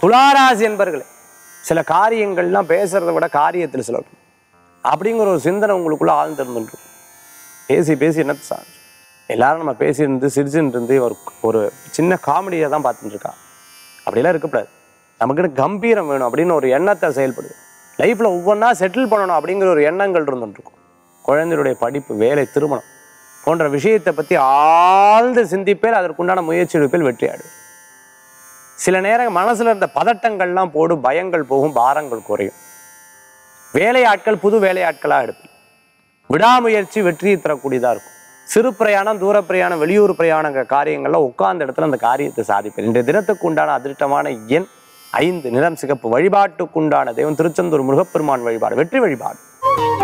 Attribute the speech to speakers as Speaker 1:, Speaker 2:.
Speaker 1: துளாராசி என்பர்களே சில காரியங்கள்லாம் பேசுறதை விட காரியத்தில் சில அப்படிங்கிற ஒரு சிந்தனை உங்களுக்குள்ள ஆழ்ந்திருந்துட்டு பேசி பேசி என்ன சார் எல்லாரும் நம்ம பேசியிருந்து சிரிச்சுட்டு இருந்து ஒரு ஒரு சின்ன காமெடியை தான் பார்த்துட்டு இருக்கா அப்படிலாம் இருக்கக்கூடாது நமக்குன்னு கம்பீரம் வேணும் அப்படின்னு ஒரு எண்ணத்தை செயல்படுது லைஃப்ல ஒவ்வொன்றா செட்டில் பண்ணணும் அப்படிங்கிற ஒரு எண்ணங்கள் இருந்துட்டு இருக்கும் குழந்தையுடைய படிப்பு வேலை திருமணம் போன்ற விஷயத்தை பற்றி ஆழ்ந்து சிந்திப்பேல் அதற்குண்டான முயற்சி எடுப்பில் வெற்றியாடு சில நேரம் மனசுல இருந்த பதட்டங்கள்லாம் போடும் பயங்கள் போகும் பாரங்கள் குறையும் வேலையாட்கள் புது வேலையாட்களாக எடுப்பேன் விடாமுயற்சி வெற்றியை தரக்கூடியதா இருக்கும் சிறு பிரயாணம் தூர பிரயாணம் வெளியூர் பிரயாணங்க காரியங்கள்லாம் உட்கார்ந்த இடத்துல அந்த காரியத்தை சாதிப்பேன் இன்றைய தினத்துக்கு உண்டான அதிர்ஷ்டமான எண் ஐந்து நிறம் சிகப்பு வழிபாட்டுக்குண்டான தெய்வம் திருச்செந்தூர் முருகப்பெருமான் வழிபாடு வெற்றி வழிபாடு